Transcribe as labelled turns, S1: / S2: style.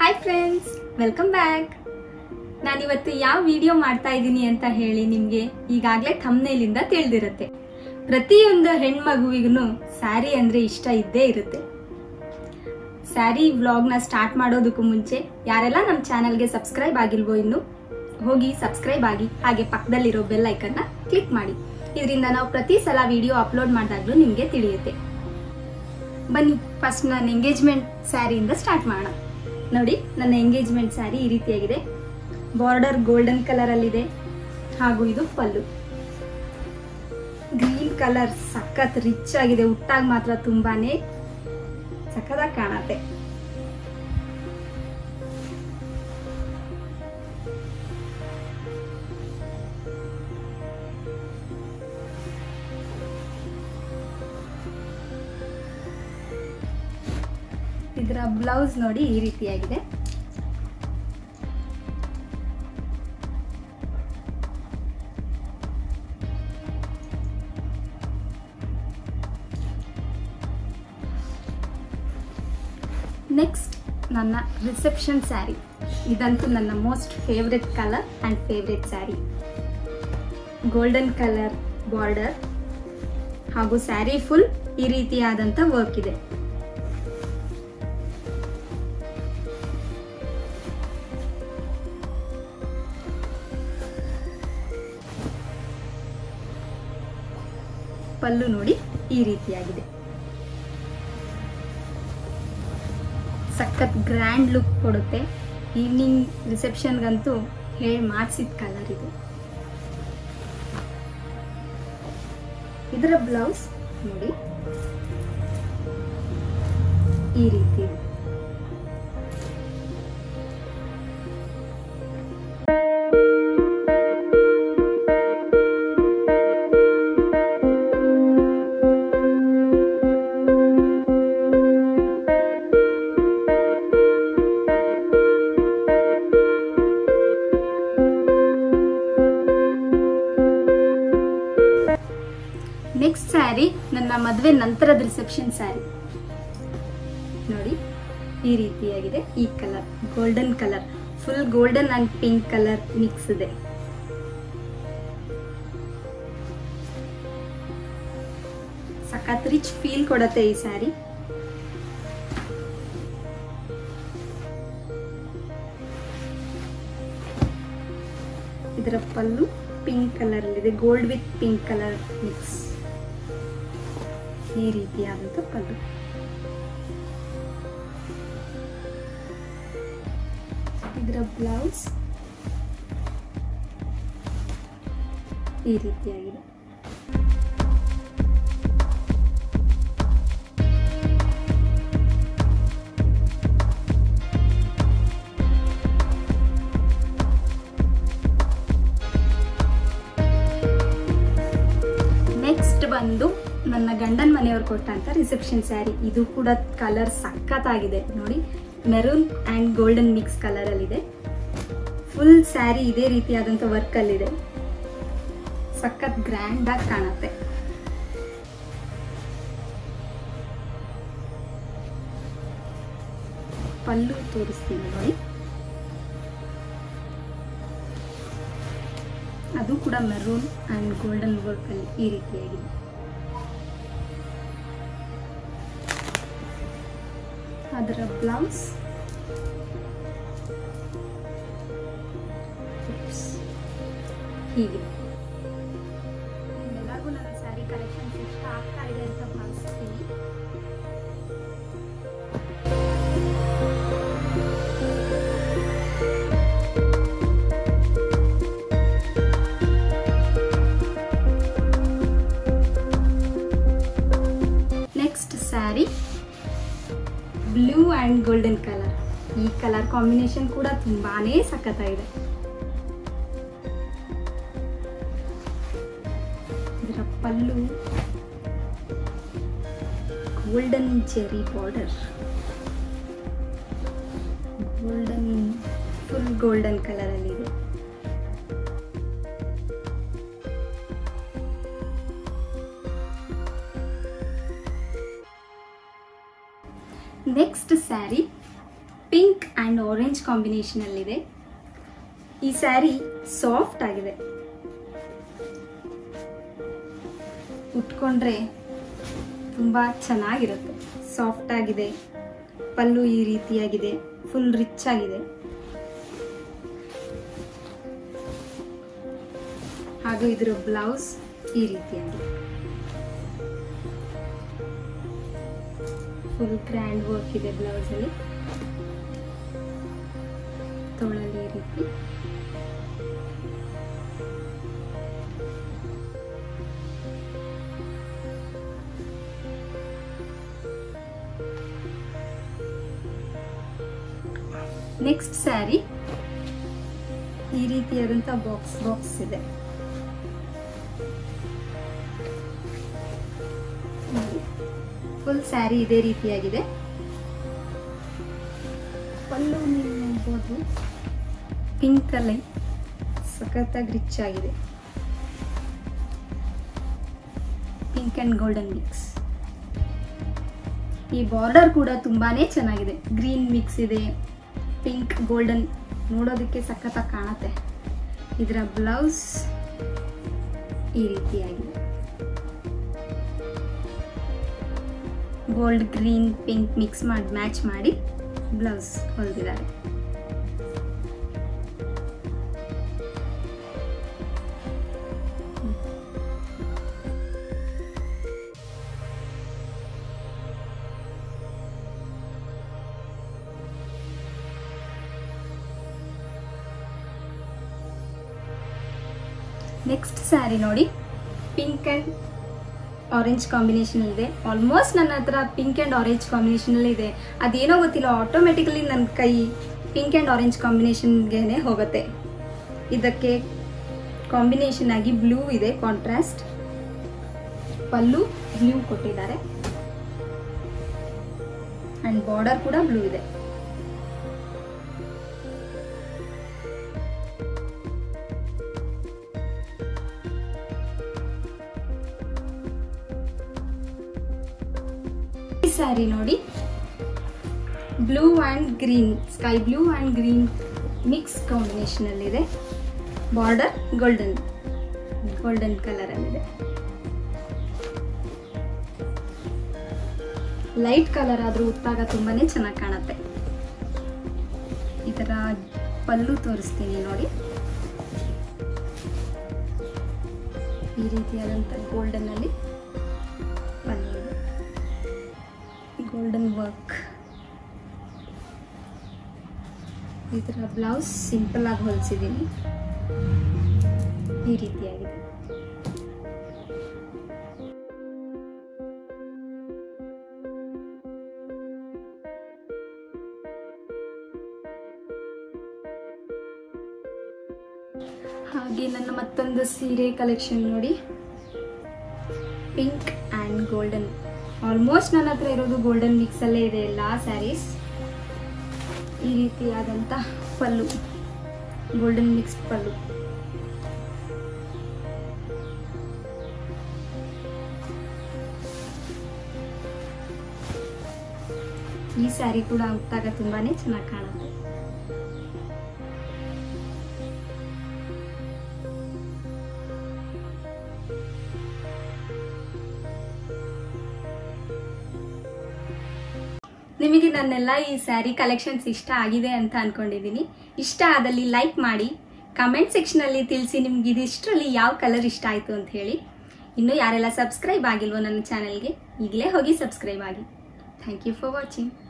S1: hi friends welcome back ನಾನಿವತ್ತು ಯಾವ video ಮಾಡ್ತಾ ಇದ್ದೀನಿ ಅಂತ ಹೇಳಿ ನಿಮ್ಗೆ ಈಗಾಗಲೇ ಥಮ್ನೇಲಿಂದ ತಿಳಿದಿರುತ್ತೆ ಪ್ರತಿಯೊಂದು ಹೆಣ್ಮಗುವಿಗೂ ಸ್ಯಾರಿ ಅಂದ್ರೆ ಇಷ್ಟ ಇದ್ದೇ ಇರುತ್ತೆ ಸ್ಯಾರಿ ವ್ಲಾಗ್ನ ಸ್ಟಾರ್ಟ್ ಮಾಡೋದಕ್ಕೂ ಮುಂಚೆ ಯಾರೆಲ್ಲ ನಮ್ಮ ಚಾನಲ್ಗೆ ಸಬ್ಸ್ಕ್ರೈಬ್ ಆಗಿಲ್ವೋ ಇನ್ನು ಹೋಗಿ ಸಬ್ಸ್ಕ್ರೈಬ್ ಆಗಿ ಹಾಗೆ ಪಕ್ಕದಲ್ಲಿರೋ ಬೆಲ್ ಐಕನ್ನ ಕ್ಲಿಕ್ ಮಾಡಿ ಇದರಿಂದ ನಾವು ಪ್ರತಿ ಸಲ ವಿಡಿಯೋ ಅಪ್ಲೋಡ್ ಮಾಡಿದಾಗಲೂ ನಿಮಗೆ ತಿಳಿಯುತ್ತೆ ಬನ್ನಿ ಫಸ್ಟ್ ನಾನು ಎಂಗೇಜ್ಮೆಂಟ್ ಸ್ಯಾರಿಯಿಂದ ಸ್ಟಾರ್ಟ್ ಮಾಡೋಣ ನೋಡಿ ನನ್ನ ಎಂಗೇಜ್ಮೆಂಟ್ ಸ್ಯಾರಿ ಈ ರೀತಿಯಾಗಿದೆ ಬಾರ್ಡರ್ ಗೋಲ್ಡನ್ ಕಲರ್ ಅಲ್ಲಿದೆ ಹಾಗೂ ಇದು ಪಲ್ಲು ಗ್ರೀನ್ ಕಲರ್ ಸಖತ್ ರಿಚ್ ಆಗಿದೆ ಉಟ್ಟಾಗ ಮಾತ್ರ ತುಂಬಾನೇ ಸಖತ್ತಾಗಿ ಕಾಣತ್ತೆ ಇದರ ಬ್ಲೌಸ್ ನೋಡಿ ಈ ರೀತಿಯಾಗಿದೆ ನೆಕ್ಸ್ಟ್ ನನ್ನ ರಿಸೆಪ್ಷನ್ ಸ್ಯಾರಿ ಇದಂತೂ ನನ್ನ most favourite colour and favourite saree golden colour border ಹಾಗೂ ಸ್ಯಾರಿ ಫುಲ್ ಈ ರೀತಿಯಾದಂಥ ವರ್ಕ್ ಇದೆ ಪಲ್ಲು ನೋಡಿ ಈ ರೀತಿಯಾಗಿದೆ ಸಖತ್ ಗ್ರ್ಯಾಂಡ್ ಲುಕ್ ಕೊಡುತ್ತೆ ಈವ್ನಿಂಗ್ ರಿಸೆಪ್ಷನ್ಗಂತೂ ಹೇಳಿ ಮಾಡಿಸಿದ ಕಲರ್ ಇದು ಇದರ ಬ್ಲೌಸ್ ನೋಡಿ ಈ ರೀತಿ ಇದೆ ನೆಕ್ಸ್ಟ್ ಸ್ಯಾರಿ ನನ್ನ ಮದುವೆ ನಂತರದ ರಿಸೆಪ್ಷನ್ ಸ್ಯಾರಿ ನೋಡಿ ಈ ರೀತಿಯಾಗಿದೆ ಈ colour golden colour full golden and pink colour mix ಇದೆ ಸಖತ್ ರಿಚ್ ಫೀಲ್ ಕೊಡತ್ತೆ ಈ ಸ್ಯಾರಿ ಇದರ ಪಲ್ಲು ಪಿಂಕ್ ಕಲರ್ ಇದೆ gold with pink colour mix ಈ ರೀತಿಯಾದಂಥ ಪಲ್ಲು ಇದರ ಬ್ಲೌಸ್ ಈ ರೀತಿಯಾಗಿದೆ ನೆಕ್ಸ್ಟ್ ಬಂದು ನನ್ನ ಗಂಡನ ಮನೆಯವ್ರು ಕೊಟ್ಟಂತ ರಿಸೆಪ್ಷನ್ ಸ್ಯಾರಿ ಇದು ಕೂಡ ಕಲರ್ ಸಖತ್ತಾಗಿದೆ ನೋಡಿ ಮೆರೂನ್ ಆ್ಯಂಡ್ ಗೋಲ್ಡನ್ ಮಿಕ್ಸ್ ಕಲರಲ್ಲಿದೆ ಫುಲ್ ಸ್ಯಾರಿ ಇದೇ ರೀತಿಯಾದಂಥ ವರ್ಕಲ್ಲಿದೆ ಸಖತ್ ಗ್ರ್ಯಾಂಡಾಗಿ ಕಾಣುತ್ತೆ ಪಲ್ಲು ತೋರಿಸ್ತೀನಿ ನೋಡಿ ಅದು ಕೂಡ ಮೆರೂನ್ ಆ್ಯಂಡ್ ಗೋಲ್ಡನ್ ವರ್ಕಲ್ಲಿ ಈ ರೀತಿಯಾಗಿದೆ ಅದರ ಬ್ಲೌಸ್ ಹೀಗೆ ಎಲ್ಲರಿಗೂ ನನ್ನ ಸ್ಯಾರಿ ಕಲೆಕ್ಷನ್ಸ್ ಇಷ್ಟ ಆಗ್ತಾ ಇದೆ ಅಂತ ಭಾವಿಸ್ತೀನಿ next saree blue and golden colour ಈ ಕಲರ್ ಕಾಂಬಿನೇಷನ್ ಕೂಡ ತುಂಬಾನೇ ಸಖತ್ತಾಗಿದೆ ಇದರ ಪಲ್ಲು ಗೋಲ್ಡನ್ ಚೆರಿ ಬಾರ್ಡರ್ ಗೋಲ್ಡನ್ ಫುಲ್ ಗೋಲ್ಡನ್ ಕಲರಲ್ಲಿದೆ next saree pink and orange ಕಾಂಬಿನೇಷನಲ್ಲಿದೆ ಈ ಸ್ಯಾರಿ ಸಾಫ್ಟ್ ಆಗಿದೆ ಉಟ್ಕೊಂಡ್ರೆ ತುಂಬ ಚೆನ್ನಾಗಿರುತ್ತೆ ಸಾಫ್ಟ್ ಆಗಿದೆ ಪಲ್ಲು ಈ ರೀತಿಯಾಗಿದೆ ಫುಲ್ ರಿಚ್ ಆಗಿದೆ ಹಾಗೂ ಇದರ ಬ್ಲೌಸ್ ಈ ರೀತಿಯಾಗಿದೆ ಫುಲ್ ಗ್ರ್ಯಾಂಡ್ ವರ್ಕ್ ಇದೆ ಬ್ಲೌಸಲ್ಲಿ ತೋಳಲ್ಲಿ ಈ ರೀತಿ ನೆಕ್ಸ್ಟ್ ಸ್ಯಾರಿ ಈ ರೀತಿಯಾದಂಥ ಬಾಕ್ಸ್ ಬಾಕ್ಸ್ ಇದೆ ಫುಲ್ ಸ್ಯಾರಿ ಇದೇ ರೀತಿಯಾಗಿದೆ ಪಲ್ಲು ನೀವು ನೋಡ್ಬೋದು ಪಿಂಕ್ ಅಲ್ಲಿ ಸಖತ್ತಾಗಿ ರಿಚ್ ಆಗಿದೆ ಪಿಂಕ್ ಆ್ಯಂಡ್ ಗೋಲ್ಡನ್ ಮಿಕ್ಸ್ ಈ ಬಾರ್ಡರ್ ಕೂಡ ತುಂಬಾನೇ ಚೆನ್ನಾಗಿದೆ ಗ್ರೀನ್ ಮಿಕ್ಸ್ ಇದೆ ಪಿಂಕ್ ಗೋಲ್ಡನ್ ನೋಡೋದಕ್ಕೆ ಸಖತ್ತಾಗಿ ಕಾಣುತ್ತೆ ಇದರ ಬ್ಲೌಸ್ ಈ ರೀತಿಯಾಗಿದೆ ಗೋಲ್ಡ್ ಗ್ರೀನ್ ಪಿಂಕ್ ಮಿಕ್ಸ್ ಮಾಡಿ ಮ್ಯಾಚ್ ಮಾಡಿ ಬ್ಲೌಸ್ ಹೊಲಿದಿದ್ದಾರೆ ನೆಕ್ಸ್ಟ್ ಸ್ಯಾರಿ ನೋಡಿ ಪಿಂಕ್ ಆ್ಯಂಡ್ ಆರೆಂಜ್ ಕಾಂಬಿನೇಷನ್ ಇದೆ ಆಲ್ಮೋಸ್ಟ್ ನನ್ನ ಹತ್ರ ಪಿಂಕ್ ಆ್ಯಂಡ್ ಆರೆಂಜ್ ಕಾಂಬಿನೇಷನಲ್ಲಿ ಇದೆ ಅದೇನೋ ಗೊತ್ತಿಲ್ಲ ಆಟೋಮೆಟಿಕಲಿ ನನ್ನ ಕೈ ಪಿಂಕ್ ಆ್ಯಂಡ್ ಆರೆಂಜ್ ಕಾಂಬಿನೇಷನ್ಗೆ ಹೋಗುತ್ತೆ ಇದಕ್ಕೆ ಕಾಂಬಿನೇಷನ್ ಆಗಿ ಬ್ಲೂ ಇದೆ ಕಾಂಟ್ರಾಸ್ಟ್ ಪಲ್ಲು ಬ್ಲೂ ಕೊಟ್ಟಿದ್ದಾರೆ ಆ್ಯಂಡ್ ಬಾರ್ಡರ್ ಕೂಡ ಬ್ಲೂ ಇದೆ ಈ ಸ್ಯಾರಿ ನೋಡಿ blue and green sky blue and green mix ಕಾಂಬಿನೇಷನಲ್ಲಿದೆ ಬಾರ್ಡರ್ ಗೋಲ್ಡನ್ ಗೋಲ್ಡನ್ ಕಲರಲ್ಲಿದೆ ಲೈಟ್ ಕಲರ್ ಆದರೂ ಉತ್ತಾಗ ತುಂಬಾನೇ ಚೆನ್ನಾಗಿ ಕಾಣುತ್ತೆ ಇದರ ಪಲ್ಲು ತೋರಿಸ್ತೀನಿ ನೋಡಿ ಈ ರೀತಿಯಾದಂಥ ಗೋಲ್ಡನ್ನಲ್ಲಿ ಪಲ್ಲು ಇದೆ ಗೋಲ್ಡನ್ ವರ್ಕ್ ಇದರ ಬ್ಲೌಸ್ ಸಿಂಪಲ್ ಆಗಿ ಹೊಲಿಸಿದ್ದೀನಿ ಈ ರೀತಿಯಾಗಿದೆ ಹಾಗೆ ನನ್ನ ಮತ್ತೊಂದು ಸೀರೆ ಕಲೆಕ್ಷನ್ ನೋಡಿ ಪಿಂಕ್ ಆ್ಯಂಡ್ ಗೋಲ್ಡನ್ ಆಲ್ಮೋಸ್ಟ್ ನನ್ನ ಹತ್ರ ಇರೋದು ಗೋಲ್ಡನ್ ಮಿಕ್ಸಲ್ಲೇ ಇದೆ ಎಲ್ಲ ಸ್ಯಾರೀಸ್ ಈ ರೀತಿಯಾದಂಥ ಪಲ್ಲು ಗೋಲ್ಡನ್ ಮಿಕ್ಸ್ಡ್ ಪಲ್ಲು ಈ ಸ್ಯಾರಿ ಕೂಡ ಉಟ್ಟಾಗ ತುಂಬಾನೇ ಚೆನ್ನಾಗಿ ಕಾಣುತ್ತೆ ನಿಮಗೆ ನನ್ನೆಲ್ಲ ಈ ಸ್ಯಾರಿ ಕಲೆಕ್ಷನ್ಸ್ ಇಷ್ಟ ಆಗಿದೆ ಅಂತ ಅನ್ಕೊಂಡಿದ್ದೀನಿ ಇಷ್ಟ ಆದಲ್ಲಿ ಲೈಕ್ ಮಾಡಿ ಕಮೆಂಟ್ ಸೆಕ್ಷನಲ್ಲಿ ತಿಳಿಸಿ ನಿಮ್ಗೆ ಇದಿಷ್ಟರಲ್ಲಿ ಯಾವ ಕಲರ್ ಇಷ್ಟ ಆಯಿತು ಅಂತ ಹೇಳಿ ಇನ್ನು ಯಾರೆಲ್ಲ ಸಬ್ಸ್ಕ್ರೈಬ್ ಆಗಿಲ್ವೋ ನನ್ನ ಚಾನಲ್ಗೆ ಈಗಲೇ ಹೋಗಿ ಸಬ್ಸ್ಕ್ರೈಬ್ ಆಗಿ ಥ್ಯಾಂಕ್ ಯು ಫಾರ್ ವಾಚಿಂಗ್